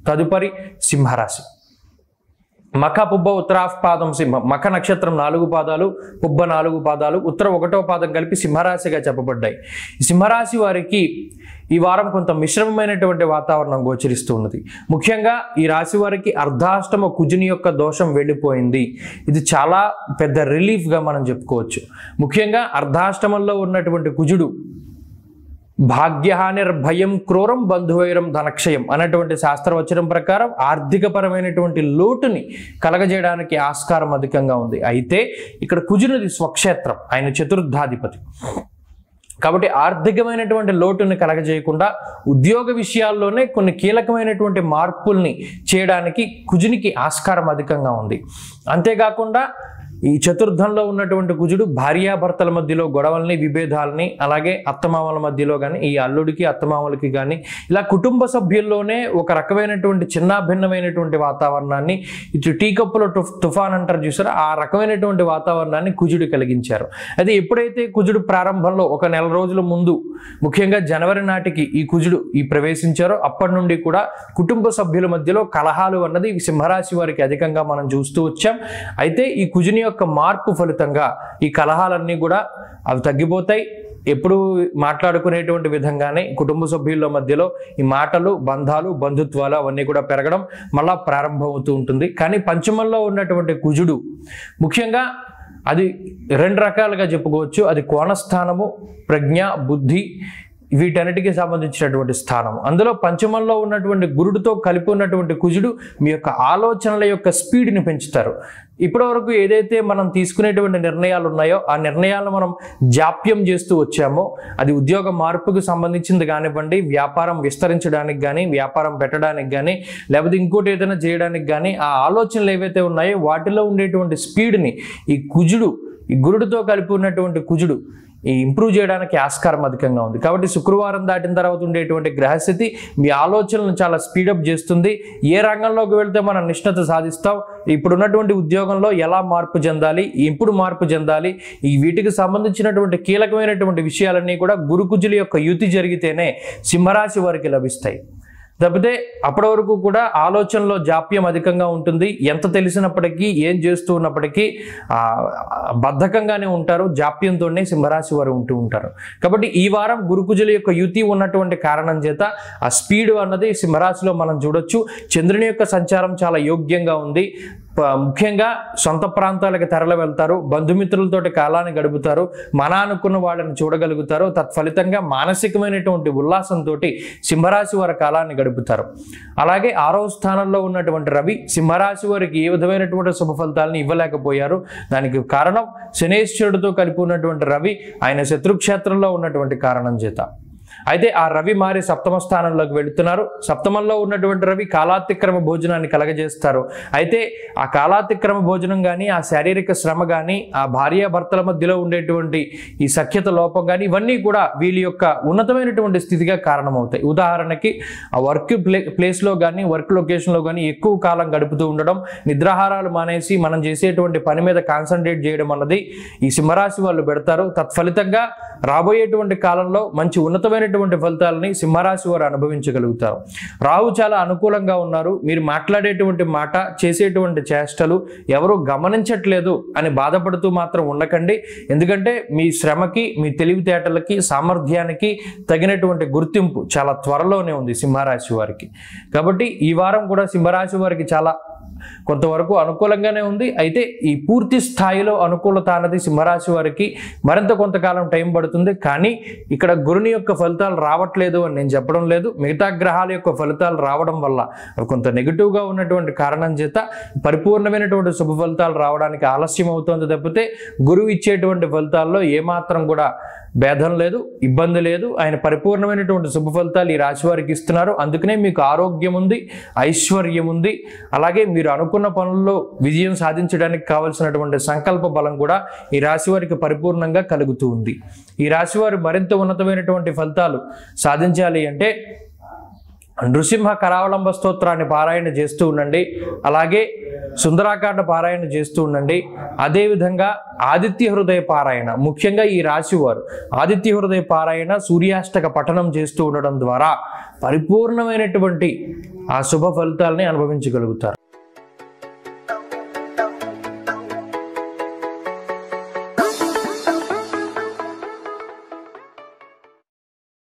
తదుపరి సింహరాశి మఖ పుబ్బ ఉత్తరాఫ్ పాదం సింహం మఖ నక్షత్రం నాలుగు పాదాలు పుబ్బ నాలుగు పాదాలు ఉత్తర ఒకటో పాదం కలిపి సింహరాశిగా చెప్పబడ్డాయి ఈ సింహరాశి వారికి ఈ వారం కొంత మిశ్రమమైనటువంటి వాతావరణం గోచరిస్తూ ఉన్నది ముఖ్యంగా ఈ రాశి వారికి అర్ధాష్టమ కుజుని యొక్క దోషం వెళ్ళిపోయింది ఇది చాలా పెద్ద రిలీఫ్గా మనం చెప్పుకోవచ్చు ముఖ్యంగా అర్ధాష్టమంలో ఉన్నటువంటి కుజుడు భాగ్యహానిర్భయం క్రూరం బంధువైరం ధనక్షయం అన్నటువంటి శాస్త్రవచనం ప్రకారం ఆర్థికపరమైనటువంటి లోటుని కలగజేయడానికి ఆస్కారం అధికంగా ఉంది అయితే ఇక్కడ కుజునిది స్వక్షేత్రం ఆయన చతుర్థాధిపతి కాబట్టి ఆర్థికమైనటువంటి లోటుని కలగజేయకుండా ఉద్యోగ విషయాల్లోనే కొన్ని కీలకమైనటువంటి మార్పుల్ని చేయడానికి కుజునికి ఆస్కారం అధికంగా ఉంది అంతేకాకుండా ఈ చతుర్థంలో ఉన్నటువంటి కుజుడు భార్యాభర్తల మధ్యలో గొడవల్ని విభేదాలని అలాగే అత్తమామల మధ్యలో కానీ ఈ అల్లుడికి అత్తమామలకి కానీ ఇలా కుటుంబ సభ్యుల్లోనే ఒక రకమైనటువంటి చిన్న భిన్నమైనటువంటి వాతావరణాన్ని ఇటు టీ కప్పులో తుఫ్ తుఫాన్ అంటారు చూసారా ఆ రకమైనటువంటి వాతావరణాన్ని కుజుడు కలిగించారు అయితే ఎప్పుడైతే కుజుడు ప్రారంభంలో ఒక నెల రోజుల ముందు ముఖ్యంగా జనవరి నాటికి ఈ కుజుడు ఈ ప్రవేశించారో అప్పటి నుండి కూడా కుటుంబ సభ్యుల మధ్యలో కలహాలు అన్నది ఈ సింహరాశి వారికి అధికంగా మనం చూస్తూ వచ్చాం అయితే ఈ కుజుని యొక్క మార్పు ఫలితంగా ఈ కలహాలన్నీ కూడా అవి తగ్గిపోతాయి ఎప్పుడు మాట్లాడుకునేటువంటి విధంగానే కుటుంబ సభ్యుల మధ్యలో ఈ మాటలు బంధాలు బంధుత్వాలు అవన్నీ కూడా పెరగడం మళ్ళా ప్రారంభమవుతూ ఉంటుంది కానీ పంచమంలో ఉన్నటువంటి కుజుడు ముఖ్యంగా అది రెండు రకాలుగా చెప్పుకోవచ్చు అది కోణస్థానము ప్రజ్ఞ బుద్ధి వీటన్నిటికీ సంబంధించినటువంటి స్థానం అందులో పంచమంలో ఉన్నటువంటి గురుడితో కలిపి ఉన్నటువంటి కుజుడు మీ యొక్క ఆలోచనల యొక్క స్పీడ్ని పెంచుతారు ఇప్పటివరకు ఏదైతే మనం తీసుకునేటువంటి నిర్ణయాలు ఉన్నాయో ఆ నిర్ణయాలను మనం జాప్యం చేస్తూ వచ్చామో అది ఉద్యోగ మార్పుకు సంబంధించింది కానివ్వండి వ్యాపారం విస్తరించడానికి కానీ వ్యాపారం పెట్టడానికి కానీ లేకపోతే ఇంకోటి ఏదైనా చేయడానికి కానీ ఆ ఆలోచనలు ఏవైతే ఉన్నాయో వాటిలో ఉండేటువంటి స్పీడ్ని ఈ కుజుడు ఈ గురుడితో కలిపి ఉన్నటువంటి కుజుడు ఈ ఇంప్రూవ్ చేయడానికి ఆస్కారం అధికంగా ఉంది కాబట్టి శుక్రవారం దాటిన తర్వాత ఉండేటువంటి గ్రహస్థితి మీ ఆలోచనలను చాలా స్పీడప్ చేస్తుంది ఏ రంగంలోకి వెళ్తే మనం నిష్ణత సాధిస్తాం ఇప్పుడున్నటువంటి ఉద్యోగంలో ఎలా మార్పు చెందాలి ఎప్పుడు మార్పు చెందాలి ఈ వీటికి సంబంధించినటువంటి కీలకమైనటువంటి విషయాలన్నీ కూడా గురుకుజుల యొక్క యుతి జరిగితేనే సింహరాశి వారికి లభిస్తాయి తప్పితే అప్పటి వరకు కూడా ఆలోచనలో జాప్యం అధికంగా ఉంటుంది ఎంత తెలిసినప్పటికీ ఏం చేస్తూ ఉన్నప్పటికీ ఆ, బద్ధకంగానే ఉంటారు జాప్యంతోనే సింహరాశి వారు ఉంటూ ఉంటారు కాబట్టి ఈ వారం గురుకుజుల యొక్క యుతి ఉన్నటువంటి కారణం చేత ఆ స్పీడ్ అన్నది సింహరాశిలో మనం చూడొచ్చు చంద్రుని యొక్క సంచారం చాలా యోగ్యంగా ఉంది ప- ముఖ్యంగా సొంత ప్రాంతాలకు తరలి వెళ్తారు బంధుమిత్రులతోటి కాలాన్ని గడుపుతారు మన అనుకున్న వాళ్ళని చూడగలుగుతారు తత్ఫలితంగా మానసికమైనటువంటి ఉల్లాసంతో సింహరాశి వారి కాలాన్ని గడుపుతారు అలాగే ఆరో స్థానంలో ఉన్నటువంటి రవి సింహరాశి వారికి ఏ విధమైనటువంటి శుభ ఫలితాలను ఇవ్వలేకపోయారు దానికి కారణం శనేశ్వరుడితో కలిపి ఉన్నటువంటి రవి ఆయన శత్రుక్షేత్రంలో ఉన్నటువంటి కారణం చేత అయితే ఆ రవి మారి సప్తమ స్థానంలోకి వెళుతున్నారు సప్తమంలో ఉన్నటువంటి రవి కాలాతిక్రమ భోజనాన్ని కలగజేస్తారు అయితే ఆ కాలాతిక్రమ భోజనం కానీ ఆ శారీరక శ్రమ కానీ ఆ భార్యాభర్తల మధ్యలో ఉండేటువంటి ఈ సఖ్యత లోపం కానీ ఇవన్నీ కూడా వీళ్ళ యొక్క ఉన్నతమైనటువంటి స్థితిగా కారణమవుతాయి ఉదాహరణకి ఆ వర్క్ ప్లే ప్లేస్లో కానీ వర్క్ లొకేషన్లో కానీ ఎక్కువ కాలం గడుపుతూ ఉండడం నిద్రాహారాలు మానేసి మనం చేసేటువంటి పని మీద కాన్సన్ట్రేట్ చేయడం అన్నది ఈ సింహరాశి వాళ్ళు పెడతారు తత్ఫలితంగా రాబోయేటువంటి కాలంలో మంచి ఉన్నతమైనటువంటి ఫలితాలని సింహరాశి వారు అనుభవించగలుగుతారు రాహు చాలా అనుకూలంగా ఉన్నారు మీరు మాట్లాడేటువంటి మాట చేసేటువంటి చేష్టలు ఎవరు గమనించట్లేదు అని బాధపడుతూ మాత్రం ఉండకండి ఎందుకంటే మీ శ్రమకి మీ తెలివితేటలకి సామర్థ్యానికి తగినటువంటి గుర్తింపు చాలా త్వరలోనే ఉంది సింహరాశి వారికి కాబట్టి ఈ వారం కూడా సింహరాశి వారికి చాలా కొంతవరకు అనుకూలంగానే ఉంది అయితే ఈ పూర్తి స్థాయిలో అనుకూలత అన్నది సింహరాశి వారికి మరింత కొంతకాలం టైం పడుతుంది కానీ ఇక్కడ గురుని యొక్క ఫలితాలు రావట్లేదు అని నేను చెప్పడం లేదు మిగతా గ్రహాల యొక్క ఫలితాలు రావడం వల్ల అవి కొంత నెగిటివ్గా ఉన్నటువంటి కారణం చేత పరిపూర్ణమైనటువంటి శుభ ఫలితాలు రావడానికి ఆలస్యం అవుతుంది తప్పితే గురువు ఇచ్చేటువంటి ఫలితాల్లో ఏమాత్రం కూడా భేదం లేదు ఇబ్బంది లేదు ఆయన పరిపూర్ణమైనటువంటి శుభ ఫలితాలు ఈ రాశి వారికి ఇస్తున్నారు అందుకనే మీకు ఆరోగ్యం ఉంది ఐశ్వర్యం ఉంది అలాగే మీరు అనుకున్న పనుల్లో విజయం సాధించడానికి కావలసినటువంటి సంకల్ప బలం కూడా ఈ రాశి వారికి పరిపూర్ణంగా కలుగుతూ ఉంది ఈ రాశి వారు మరింత ఉన్నతమైనటువంటి ఫలితాలు సాధించాలి అంటే నృసింహ కరావలంబ స్తోత్రాన్ని పారాయణ చేస్తూ ఉండండి అలాగే సుందరాకాండ పారాయణ చేస్తూ ఉండండి అదేవిధంగా ఆదిత్య హృదయ పారాయణ ముఖ్యంగా ఈ రాశి వారు ఆదిత్య హృదయ పారాయణ సూర్యాష్టక పఠనం చేస్తూ ఉండడం ద్వారా పరిపూర్ణమైనటువంటి ఆ శుభ ఫలితాలని అనుభవించగలుగుతారు